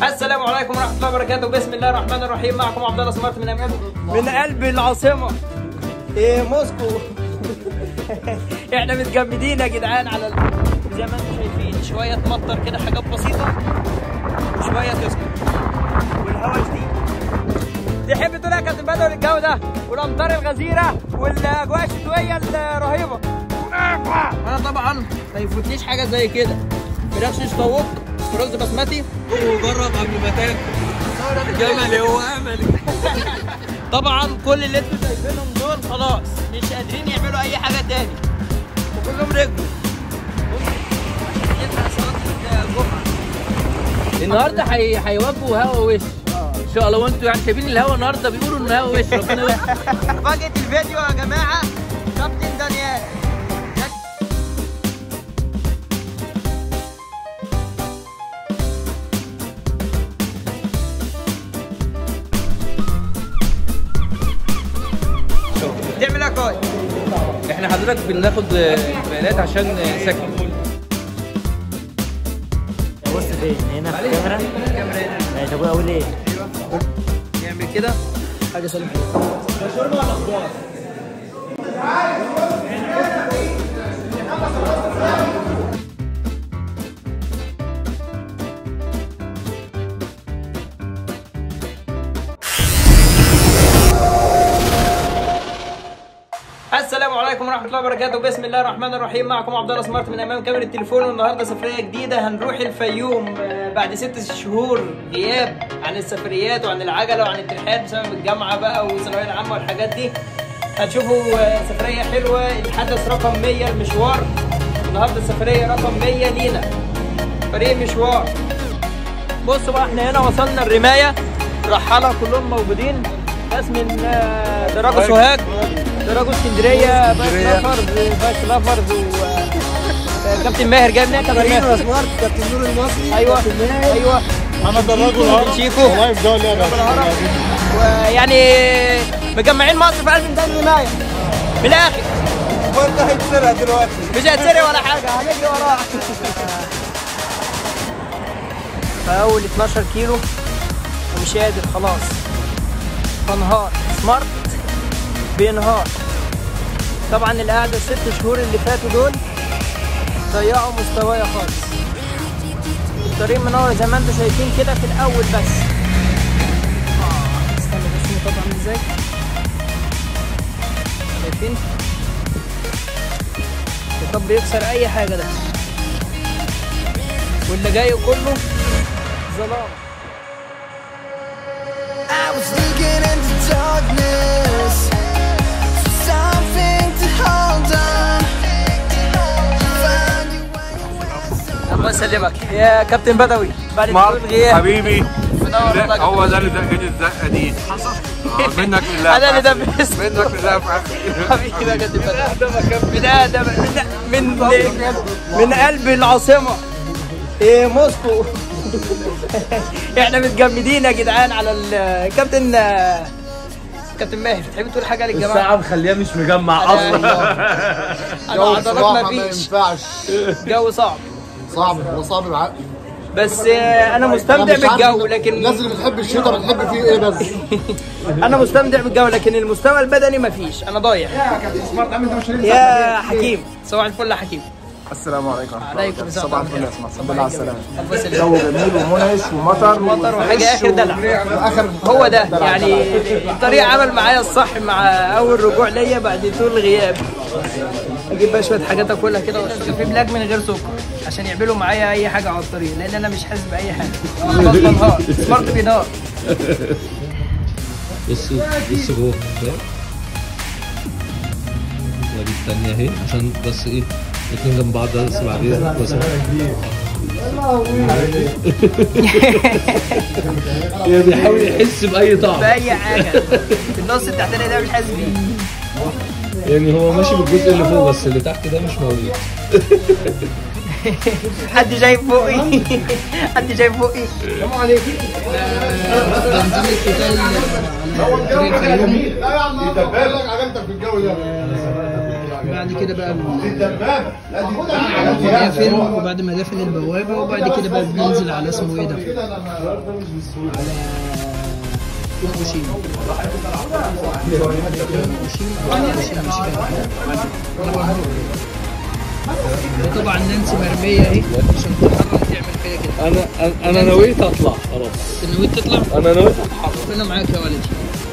السلام عليكم ورحمه الله وبركاته بسم الله الرحمن الرحيم معكم عبد الله سمارت من امام من قلب العاصمه ايه موسكو احنا متجمدين يا جدعان على ال... زي ما انتم شايفين شويه تمطر كده حاجات بسيطه وشويه تسكت والهواء شديد تحب تقول يا كابتن بدر الجو ده والامطار الغزيره والاجواء الشتويه الرهيبه انا طبعا ما يفوتنيش حاجه زي كده فراخ شيش طاووق ورز بسمتي وجرب قبل ما تاكل جمل هو امل طبعا كل اللي انتوا شايفينهم دول خلاص مش قادرين يعملوا اي حاجه تاني وكلهم رجلوا ينفع صلاة الجمعة. النهارده هي- هيواجهوا هوا وش ان شاء الله وانتوا يعني شايفين الهوا النهارده بيقولوا ان هوا وش ربنا يوفقك. مفاجأة الفيديو يا جماعة كابتن دانيال تعمل ايه يا كوي؟ احنا حضرتك بناخد بيانات عشان سكن بص فين هنا في الكاميرا ماشي ابويا اقول ايه نعمل كده حاجة سليمة السلام عليكم ورحمة الله وبركاته بسم الله الرحمن الرحيم معكم عبد الله سمارت من أمام كاميرا التليفون والنهاردة سفرية جديدة هنروح الفيوم آه، بعد ست شهور غياب عن السفريات وعن العجلة وعن الترحال بسبب الجامعة بقى والثانوية العامة والحاجات دي هتشوفوا آه، سفرية حلوة الحدث رقم 100 المشوار النهاردة السفرية رقم 100 لينا فريق مشوار بصوا بقى احنا هنا وصلنا الرماية رحالة كلهم موجودين ناس من آه، دراجو سوهاج دراجو اسكندرية باك لافرز باك لافرز و آه، كابتن ماهر جاي منين يا كابتن ماهر؟ سمارت كابتن نور المصري ايوه ايوه محمد الرجل الهرم شيكو. والله يفداه اللعبه ويعني مجمعين مصر في قلب ميدان الرماية من الآخر وانت هتسرق دلوقتي مش هتسرق ولا حاجة هنجري وراه فأول 12 كيلو ومش قادر خلاص فانهار سمارت بينهار طبعا القعدة الست شهور اللي فاتوا دول ضيعوا مستوايا خالص الطريق منور زي ما انتم شايفين كده في الأول بس آه، استنى بس المطب عامل ازاي شايفين الطب بيكسر أي حاجة ده واللي جاي كله ظلام I was looking into darkness for something to hold on. Find you when you're الله يسلمك يا كابتن بدوي بعد مارك طول غياب حبيبي منور لا، والله يا هو كابتن. ده اللي دقني الزقه دي آه، منك لله انا اللي دبست منك لله في حبيبي يا كابتن بدوي من ادم من من من قلب العاصمه ايه موسكو احنا متجمدين يا جدعان على الكابتن كابتن ماهر تحب تقول حاجه للجماعه الساعه مخليها مش مجمع أنا- اصلا انا جو عضلات بصراحه ما ما فيش ينفعش جو صعب صعب هو صعب العقل بس آه، انا مستمتع أنا مش عارف بالجو الناس لكن اللي بتحب الشتاء بتحب فيه ايه بس انا مستمتع بالجو لكن المستوى البدني مفيش انا ضايع يا كابتن سمارت عامل ده مش يا حكيم صباح الفل يا حكيم السلام عليكم ورحمه الله عليكم السلام صباح الفل يا سمارت الحمد لله على السلامه الله يسلمك. جو جميل ومنعش ومطر مطر وحاجه اخر دلع اخر هو ده يعني الطريق عمل معايا الصح مع اول رجوع ليا بعد طول غياب اجيب بقى شويه حاجات اكلها كده واشرب في بلاك من غير سكر عشان يعملوا معايا اي حاجه على الطريق لان انا مش حاسس باي حاجه خلاص بنهار سمارت بينهار بص بص جوه فاهم؟ ودي التانية اهي عشان بس ايه الاتنين جنب بعض بس بعدين بس يعني بيحاول يحس بأي طعم باي حاجه في النص التحتاني ده مش حاسس بيه يعني هو ماشي بالجزء اللي فوق بس اللي تحت ده مش موجود حد شايف فوقي حد شايف فوقي لا يا عم يدبر لك عجلتك في الجو ده بعد كده بقى بنقفل وبعد ما نقفل البوابه وبعد كده بقى بننزل على اسمه ايه ده؟ على يوم اوشيما يوم اوشيما يوم اوشيما مش فاكر انا بهرب وطبعا نانسي مرميه اهي عشان تحرم تعمل فيا كده انا أنا- انا نويت اطلع خلاص انت نويت تطلع؟ انا نويت اتحرك ربنا معاك يا ولدي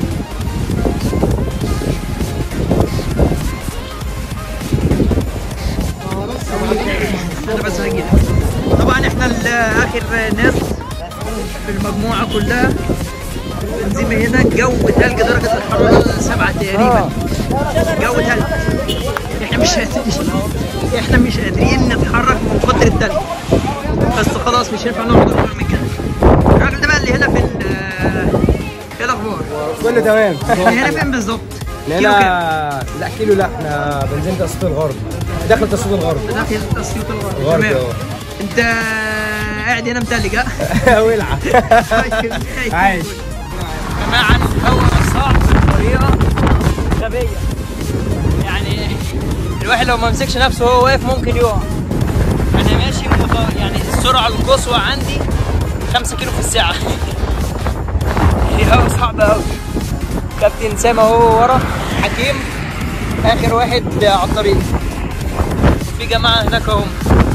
انا بس هجي طبعا احنا ال- اخر ناس في المجموعه كلها بنزيم هنا جو تلج درجه الحراره سبعة تقريبا جو تلج احنا مش قادرين احنا مش قادرين نتحرك من كتر التلج بس خلاص مش هينفع نقعد اكتر من كده الراجل ده بقى اللي هنا في ال- ايه الاخبار؟ كله تمام احنا هنا فين بالظبط؟ كيلو كام؟ هنا لا كيلو لا احنا بنزين تسويق الغرب داخل تسويق الغرب داخل تسيوط الغرب غرب، تمام اه. انت قاعد هنا متلج ها؟ ولعه عايش جماعة الهواء صعب بطريقة غبية يعني الواحد لو ما مسكش نفسه وهو واقف ممكن يقع أنا ماشي مط- يعني السرعة القصوى عندي 5 كيلو في الساعة الهواء صعب أوي كابتن سامة هو ورا حكيم آخر واحد على الطريق في جماعة هناك اهم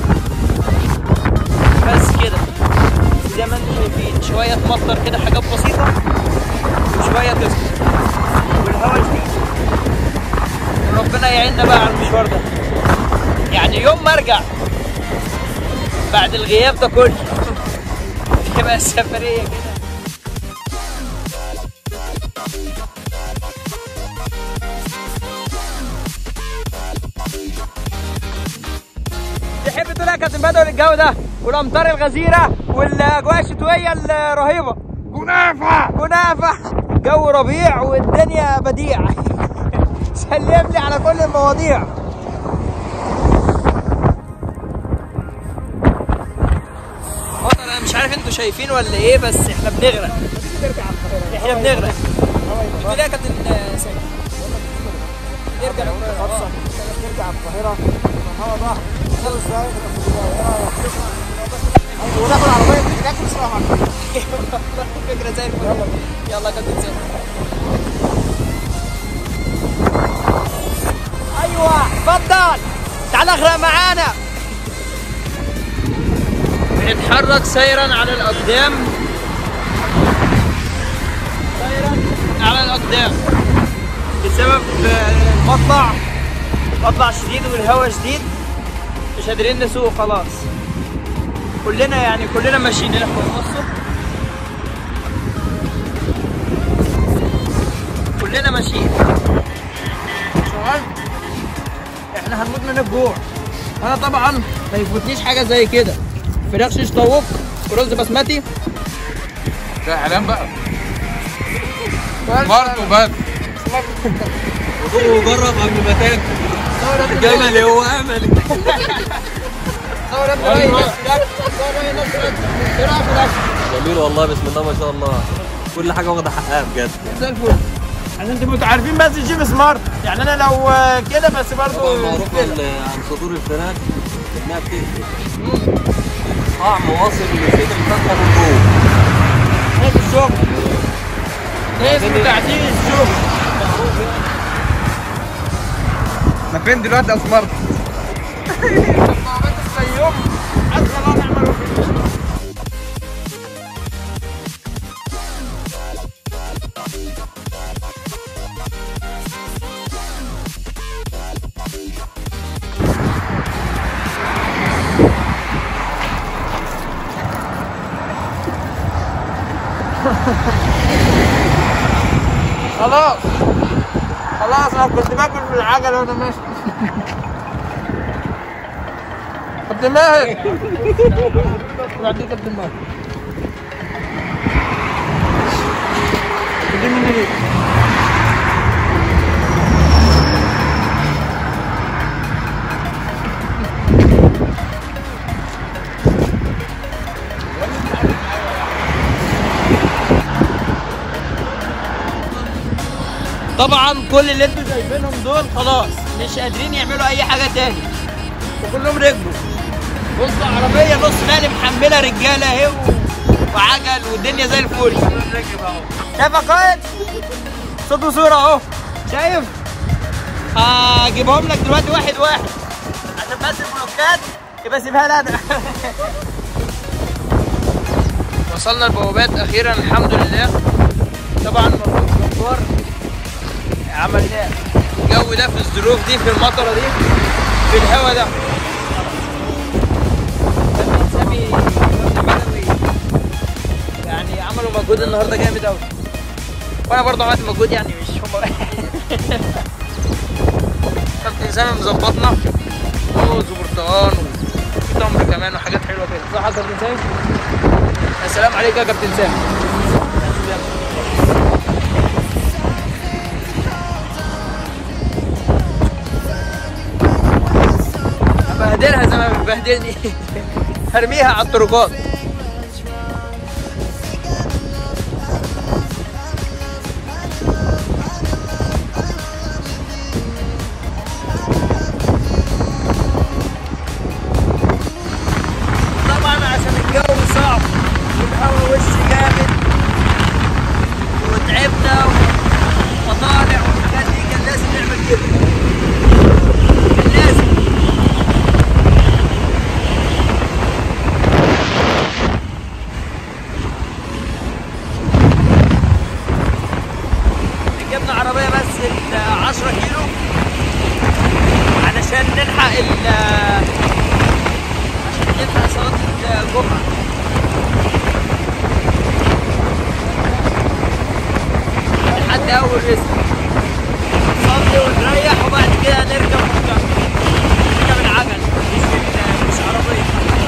بس كده زي ما انتم شايفين شوية تمطر كده حاجات بسيطة وشوية تسكت والهواء شديد وربنا يعيننا بقى على المشوار ده يعني يوم ما ارجع بعد الغياب ده كله تبقى السفرية كده تحب تقول إيه يا كابتن بدوي للجو ده والامطار الغزيره والاجواء الشتويه الرهيبه كنافه كنافه جو ربيع والدنيا بديع سلم لي على كل المواضيع مطر انا مش عارف انتوا شايفين ولا ايه بس احنا بنغرق احنا بنغرق بتقول ايه يا كابتن سامي نرجع القاهره نرجع القاهره هوا ضهر خمس دقايق وناخد عربيه ناكل سوا فكرة زي الفل يلا يا كابتن سامي ايوه اتفضل تعال اغرق معانا بنتحرك سيرا على الاقدام سيرا على الاقدام بسبب آه، المطلع مطلع شديد والهواء شديد مش قادرين نسوق خلاص كلنا يعني كلنا ماشيين هنا في النص كلنا ماشيين شغال احنا هنموت من الجوع انا طبعا ما يفوتنيش حاجه زي كده فراخ شيش طاووق ورز بسمتي ده اعلان بقى برضه بس وجرب قبل ما تاكل جملي هو املي صور ابن ريس صور ريس جميل والله بسم الله ما شاء الله كل حاجه واخده حقها بجد زي الفل عشان تبقوا عارفين بس جيب سمارت يعني انا لو آه، كده بس طبعا برضو معروفه ال- عن صدور الفراخ انها بتقفل طعم واصل للزيت المسكر من جوه هيك الشغل ده اسمه تعديل الشغل احنا فين دلوقتي يا سمارت؟ اليوم اسهل الله نعمله خلاص خلاص انا كنت باكل في العجله وانا ماشي كابتن ماهر بعدين كابتن ماهر دي من ايه؟ طبعا كل اللي انتوا شايفينهم دول خلاص مش قادرين يعملوا اي حاجه تاني وكلهم ركبوا بصوا عربيه نص نقل محمله رجاله اهي و- وعجل والدنيا زي الفل شايف يا قائد صوت وصوره اهو شايف هجيبهم لك دلوقتي واحد واحد عشان بس البلوكات يبقى سيبها لي انا وصلنا البوابات اخيرا الحمد لله طبعا مبروك جبار عمل الجو ده في الظروف دي في المطره دي في الهوا ده سامي بدوي. يعني عملوا مجهود النهارده جامد قوي وانا برضه عملت مجهود يعني مش هم كابتن سامي مظبطنا موز وبرتقال وفي تمر كمان وحاجات حلوه كده صح يا كابتن سامي؟ السلام عليك يا كابتن سامي بهدلها زي ما بتبهدلني هرميها على الطرقات طبعا عشان الجو صعب والهوا وش جامد وتعبنا ومطالع والحاجات دي كان لازم نعمل كده كان لازم جبنا عربية بس ال 10 كيلو علشان نلحق ال عشان نلحق صلاة الجمعة لحد أول رزق نصلي ونريح وبعد كده نركب نركب نركب العجل مش ال- مش عربية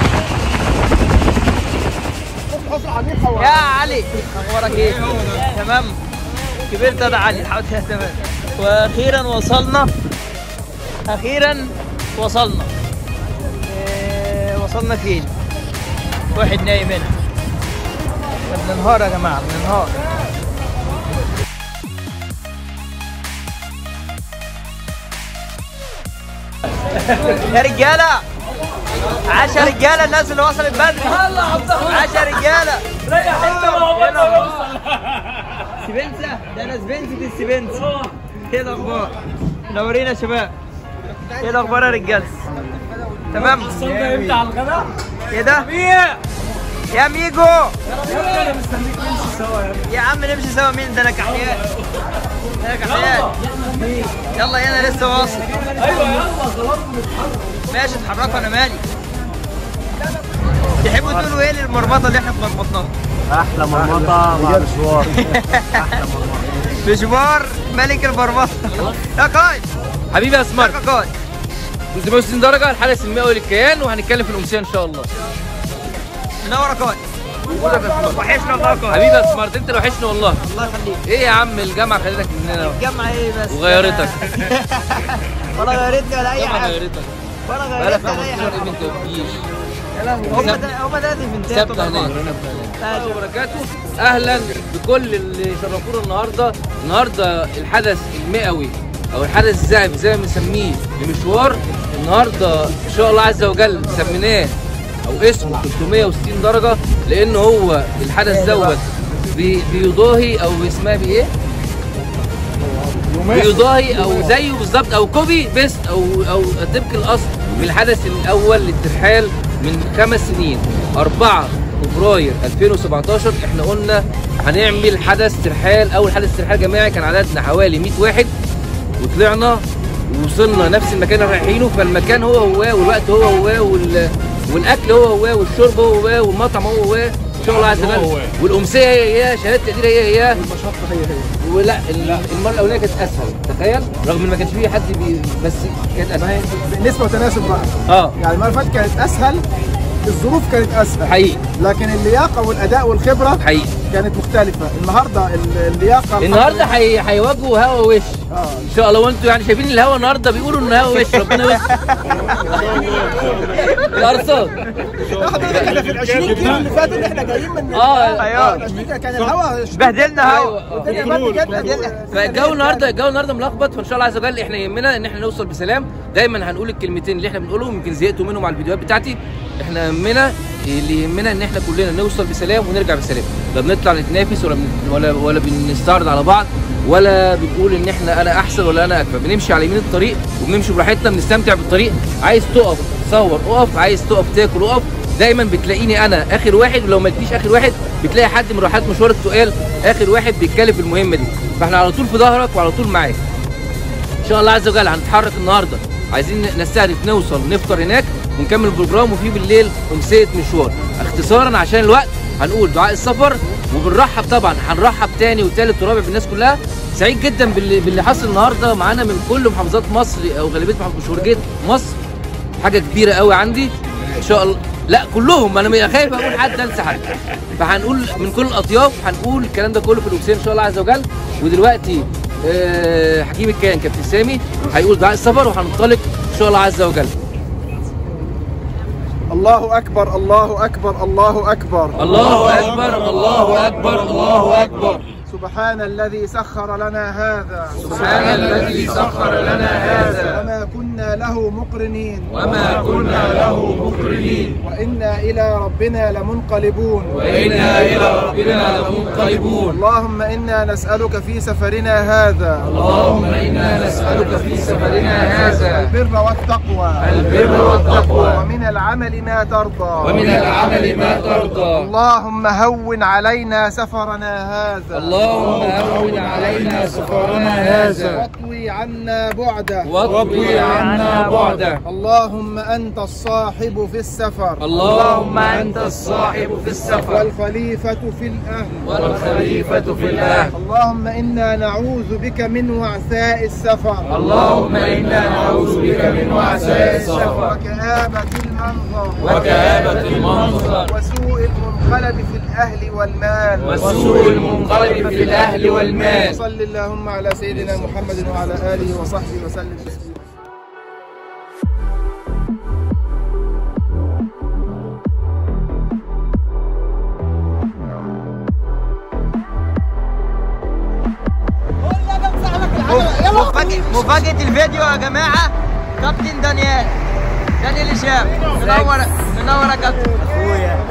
يا علي اخبارك ايه؟ تمام كبرت انا علي الحمد لله تمام واخيرا وصلنا اخيرا وصلنا إيه وصلنا فين؟ واحد نايم هنا بننهار يا جماعه بننهار يا رجاله عاش يا رجاله الناس اللي وصلت بدري عاش يا رجاله ريح انت سبنسة ده انا سبنسة السبنسة ايه الاخبار منورين يا شباب ايه الاخبار يا رجاله تمام امتى على الغداء؟ ايه ده يا ميجو انا مستنيك نمشي سوا يا يا عم نمشي سوا مين ده انا كحيان ده انا كحيان يلا هنا لسه واصل ايوه يلا خلاص ماشي اتحركوا انا مالي تحبوا تقولوا ايه للمرمطه اللي احنا مرمطناها احلى مرمطه مع مشوار مشوار ملك المرمطه يا قائد حبيبي يا سمارت يا قائد 360 درجه الحدث المئوي للكيان وهنتكلم في الامسيه ان شاء الله منور يا قائد وحشنا الله يا قائد حبيبي يا سمارت انت اللي وحشني والله الله يخليك ايه يا عم الجامعه خلتك مننا الجامعة ايه بس وغيرتك. ولا غيرتني ولا اي الجامعه حاجة غيرتك ولا بقالك غيرتني ولا اي 15 حاجة يوم انت ما بتجيش هم ده هم ده ايفنتات ثابته هناك الله وبركاته اهلا بكل اللي شرفونا النهارده النهارده الحدث المئوي او الحدث الذهبي زي ما بنسميه لمشوار النهارده ان شاء الله عز وجل سميناه او اسمه 360 درجه لان هو الحدث دوت بي- بيضاهي او اسمها بايه؟ بيضاهي او زيه بالظبط او كوبي بيست او او طبق الاصل من الحدث الاول للترحال من خمس سنين 4 فبراير 2017 احنا قلنا هنعمل حدث ترحال اول حدث ترحال جماعي كان عددنا حوالي 100 واحد وطلعنا ووصلنا نفس المكان اللي رايحينه فالمكان هو هو والوقت هو هو وال... والاكل هو هو والشرب هو هو والمطعم هو هو ان شاء الله عز وجل والامسيه هي هي شهاده التقدير هي هي المشقه هي هي ولا ال- المره الاولانيه كانت اسهل تخيل رغم ان ما كانش فيه حد بي بس كانت اسهل نسبه وتناسب بقى اه يعني المره اللي فاتت كانت اسهل الظروف كانت اسهل حقيقي لكن اللياقه والاداء والخبره حقيقي كانت مختلفه النهارده ال- اللياقه النهارده هي- هيواجهوا هوا وش اه ان شاء الله وانتوا يعني شايفين الهوا النهارده بيقولوا ان هوا وش ربنا وش الارصاد احنا في ال 20 كيلو اللي فاتوا اللي احنا جايين من اه اه ال 20 كيلو كان الهواء بهدلنا ايوه هوا آه. الدنيا برد جت بهدلنا. فالجو النهارده الجو النهارده ملخبط فان شاء الله عز وجل احنا يهمنا ان احنا نوصل بسلام دايما هنقول الكلمتين اللي احنا بنقولهم يمكن زهقتوا منهم على الفيديوهات بتاعتي احنا يهمنا اللي يهمنا ان احنا كلنا نوصل بسلام ونرجع بسلام لا بنطلع نتنافس ولا بن... ولا ولا بنستعرض على بعض ولا بنقول ان احنا انا احسن ولا انا اكفى بنمشي على يمين الطريق وبنمشي براحتنا بنستمتع بالطريق عايز تقف تصور اقف عايز تقف تاكل اقف دايما بتلاقيني انا اخر واحد ولو ما لقيتنيش اخر واحد بتلاقي حد من روحات مشوار التقال اخر واحد بيتكلم في المهمه دي فاحنا على طول في ظهرك وعلى طول معاك ان شاء الله عز وجل هنتحرك النهارده عايزين نستهدف نوصل نفطر هناك ونكمل البروجرام وفي بالليل امسيه مشوار اختصارا عشان الوقت هنقول دعاء السفر وبنرحب طبعا هنرحب تاني وتالت ورابع بالناس كلها سعيد جدا باللي, باللي حصل النهارده معانا من كل محافظات مصر او غالبيه محافظات مشوار مصر حاجه كبيره قوي عندي ان شاء الله لا كلهم انا خايف اقول حد انسى حد فهنقول من كل الاطياف هنقول الكلام ده كله في الامسيه ان شاء الله عز وجل ودلوقتي آه، حكيم الكائن كابتن سامي هيقول دعاء السفر وهننطلق ان شاء الله عز وجل الله اكبر الله اكبر الله اكبر الله اكبر الله اكبر الله اكبر سبحان الذي سخر لنا هذا سبحان الذي سخر لنا هذا وما كنا له مقرنين وما كنا له مقرنين وإنا إلى ربنا لمنقلبون وانا الى ربنا لمنقلبون اللهم إنا نسألك في سفرنا هذا اللهم انا نسالك في سفرنا هذا البر والتقوى البر والتقوى ومن العمل ما ترضى ومن العمل ما ترضى اللهم هون علينا سفرنا هذا اللهم هون علينا سفرنا هذا واطوي عنا بعده واطوي عنا بعده اللهم أنت الصاحب في السفر اللهم انت الصاحب في السفر والخليفة في الأهل والخليفة في الأهل اللهم إنا نعوذ بك من وعثاء السفر اللهم إنا نعوذ بك من وعثاء السفر وكآبة المنظر وكآبة المنظر وسوء المنقلب في الأهل والمال وسوء المنقلب في الأهل والمال صل اللهم على سيدنا محمد وعلى آله وصحبه وسلم تسليما مفاجأة مفاجأة الفيديو يا جماعة كابتن دانيال دانيال هشام منور منور يا كابتن اخويا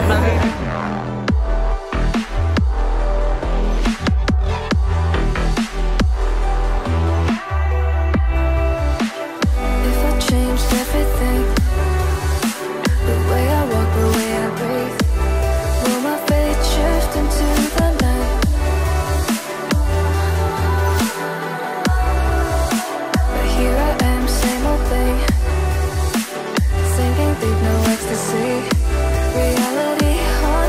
If I changed everything, the way I walk, the way I breathe, will my fate shift into the night? But here I am, same old thing, sinking deep, no ecstasy. Reality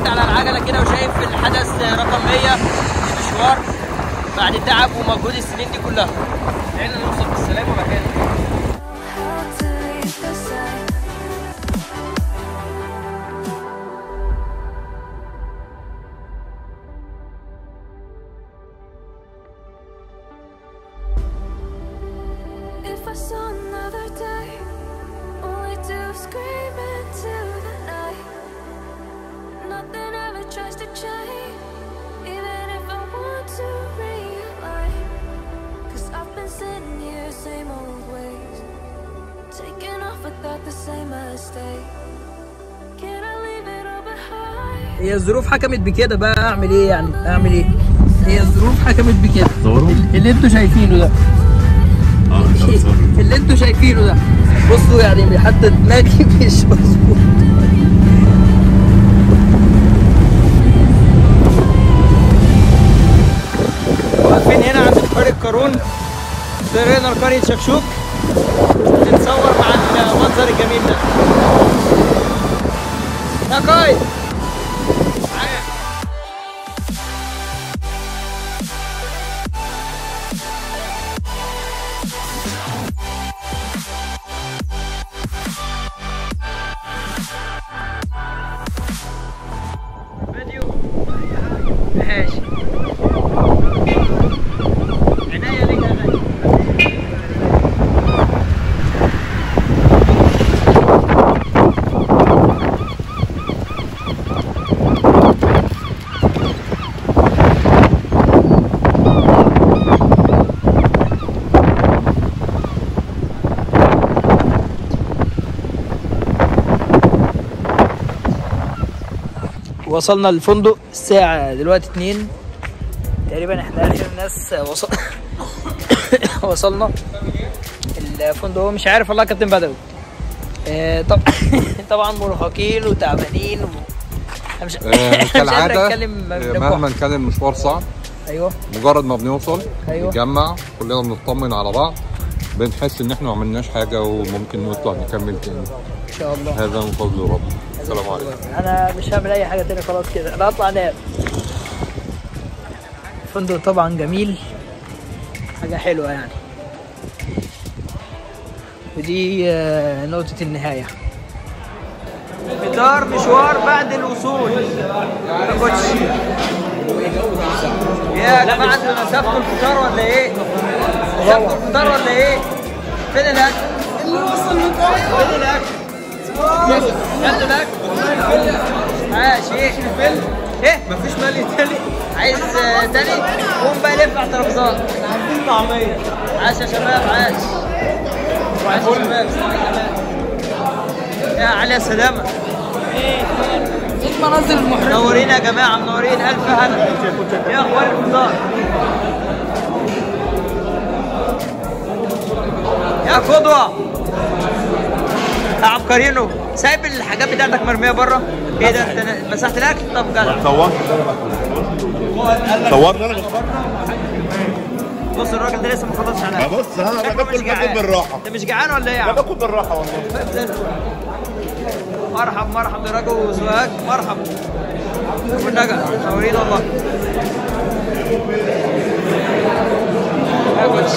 وانت على العجله كده وشايف الحدث رقم 100 المشوار بعد التعب ومجهود السنين دي كلها لقينا نوصل بالسلامه مكاننا How to leave the same. If I saw another day, only to scream into the night. Nothing ever tries to change, even if I want to realign. Cause I've been sitting here, same old ways. Taking off without the same mistake. Can I leave it all behind? هي الظروف حكمت بكده بقى اعمل ايه يعني اعمل ايه هي الظروف حكمت بكده اللي انتوا شايفينه ده اللي انتوا شايفينه ده بصوا يعني حتى دماغي مش مظبوط واقفين هنا عند بحيرة القارون طريقنا لقرية شكشوك نتصور مع المنظر الجميل ده يا قايد فيديو ماشي عناية ليك يا غالي وصلنا الفندق الساعة دلوقتي اتنين تقريبا احنا اخر الناس وصل وصلنا الفندق هو مش عارف والله يا كابتن بدوي آه، طب طبعا مرهقين وتعبانين و... أنا مش آه، مش قادر كالعادة اتكلم آه، بنكح. مهما كان المشوار صعب ايوه مجرد ما بنوصل أيوة. نتجمع كلنا بنطمن على بعض بنحس ان احنا ما عملناش حاجة وممكن نطلع نكمل تاني ان شاء الله هذا من فضل ربنا السلام عليكم انا مش هعمل اي حاجه تاني خلاص كده انا هطلع انام الفندق طبعا جميل حاجه حلوه يعني ودي آه، نقطه النهايه فطار مشوار بعد الوصول يا كوتش يا جماعه انتوا مسافه الفطار ولا ايه؟ مسافه الفطار ولا ايه؟ فين الاكل؟ اللي وصل فين الاكل؟ خدت الاكل؟ ماشي ايه؟ ايه؟ مفيش مالي تاني؟ عايز آه، تاني؟ قوم بقى لف على الترابيزات احنا عايزين طعميه عاش يا شباب عاش وعاش يا شباب سلام يا جماعه يا علي يا سلامه ايه المناظر المحرجه منورين يا جماعه منورين الف هلا ايه اخبار الفطار يا قدوه يا عبقرينو سايب الحاجات بتاعتك مرميه بره ايه ده انت مسحت الاكل طب جدع صورت صورت انا بص الراجل ده لسه ما خلصش على بص انا شكله باكل مش جعان. باكل بالراحه انت مش جعان ولا ايه يا انا عم باكل بالراحه والله زي الفل. مرحب مرحب لراجل وزواج مرحب والنجا منورين والله يا كوتش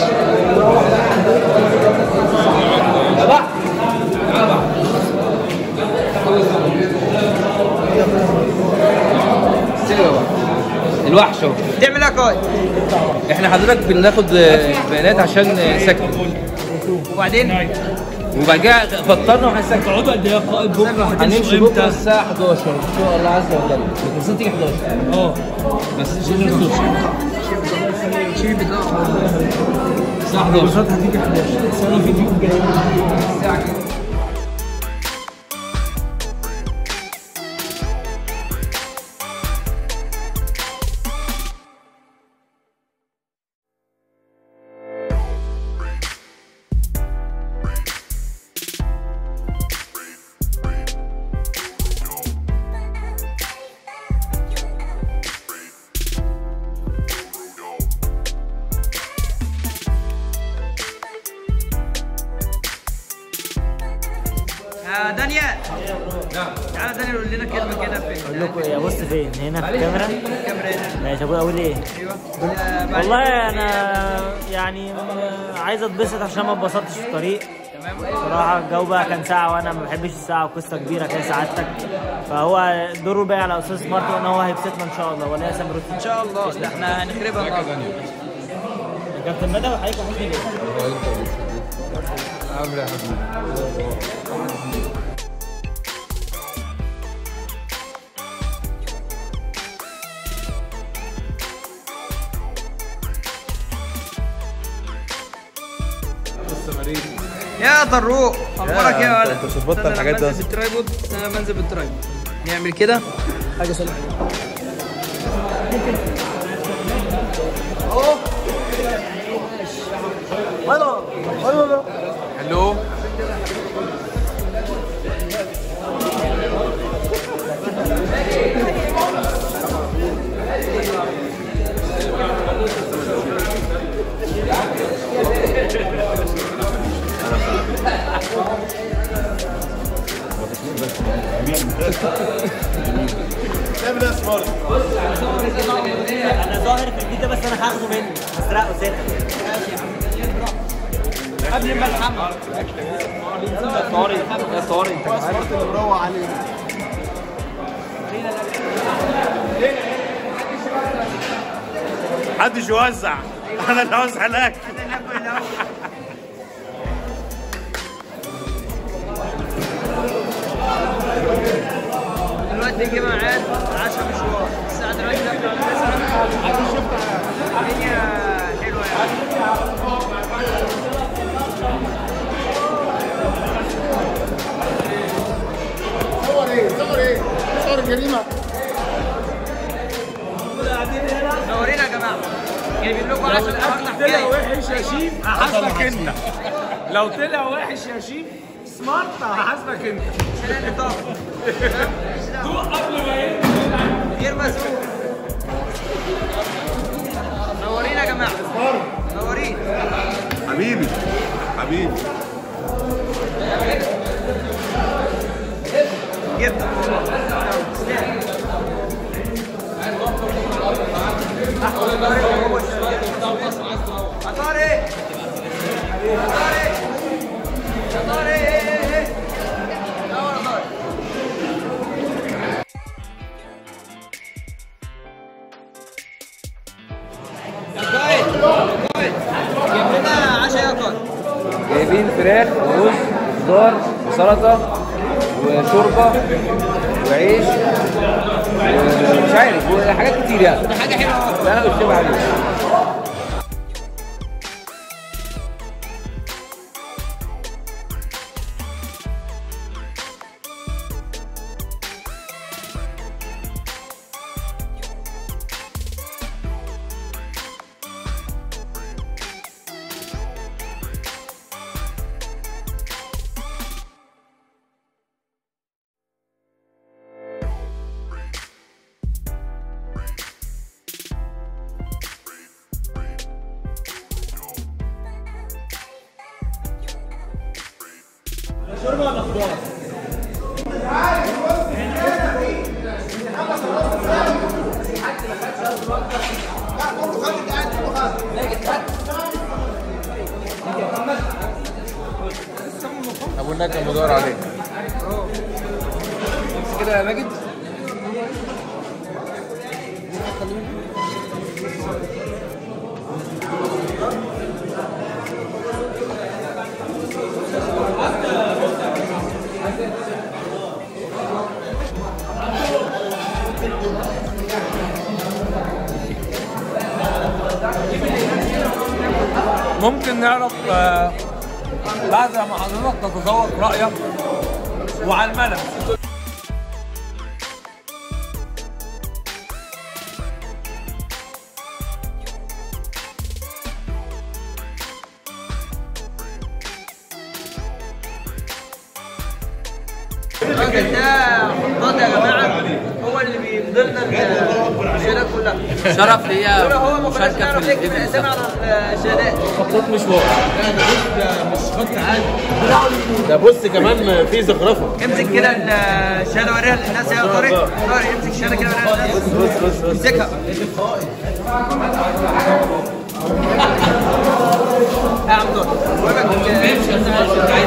الوحش اهو تعمل ايه يا كوي احنا حضرتك بناخد آه، بيانات عشان آه، سكن وبعدين وبعد كده فطرنا وهنسكن تقعدوا قد ايه يا قائد بكره هنمشي بكره الساعه 11 ان شاء الله عز وجل بس تيجي 11 اه بس مش 11 الساعه 11 هتيجي 11 فيديو جاي تعالى دانيال قول لنا كلمه كده في اقول لكم ايه ابص فين هنا في الكاميرا الكاميرا هنا ماشي ابويا اقول ايه آه، بعد- والله انا يعني م- عايز اتبسط عشان ما اتبسطتش في الطريق بصراحة الجو بقى كان ساعة وانا ما بحبش الساعة وقصة كبيرة كده سعادتك فهو دوره بقى على استاذ سمارت ان هو هيبسطنا ان شاء الله ولا يا سامر ان شاء الله ده احنا هنخربها النهارده كابتن بدوي حضرتك وحشني جدا عامل ايه يا حبيبي يا طروق اخبارك ايه يا ولد انت مش هتبطل الحاجات دي بنزل اصلا. بالترايبود انا بنزل بالترايبود نعمل كده حاجه سلام هلو انا ظاهر في الفيديو بس انا هاخده منه هسرقه سيبه قبل ما الحمل طارق يا طارق انت محدش يوزع انا اللي هوزع لك دلوقتي جه ميعاد 10 مشوار الساعه دلوقتي داخله على 9 الدنيا حلوه يعني صور ايه صور ايه صور جريمه منورين يا جماعه جايبين لكم 10 النهارده طلع حكايه وحش يا شيف هحاسبك انت لو طلع وحش يا شيف سمارت هحاسبك انت شيلان الطاقه دوق قبل ما ينزل غير مسؤول منورين يا جماعه منورين حبيبي حبيبي جدا طارق طارق طارق ايه ايه ايه لا ولا طارق جيب لنا عشاء يا طارق جايبين فراخ ورز وخضار وسلطه وشوربه وعيش ومش عارف وحاجات كتير يعني حاجه حلوه لا انا قلت عليه ابونا كان مدور عليك كده يا ماجد ممكن نعرف آه، بعد ما حضرتك تتذوق رايك وعلى الملأ الراجل ده خطاط يا جماعه هو اللي بي- من ضمن الشهادات كلها شرف هي لولا هو ما كناش مشاركه نعرف في نكتب الايفنت الاسامي ده. على الشهادات خط مشوار مش خط عادي ده بص كمان في زخرفه امسك كده الشهاده وريها للناس يا طارق طارق امسك الشهاده كده وريها للناس بص بص بص امسكها يا عم طارق المهم عايز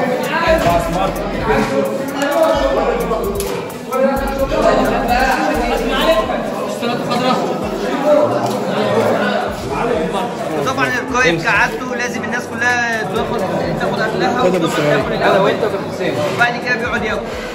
طبعا القائم كعادته لازم الناس كلها تاخد تاخد اكلها خدها بالسماعية. انا وانت وبعد كده بيقعد ياكل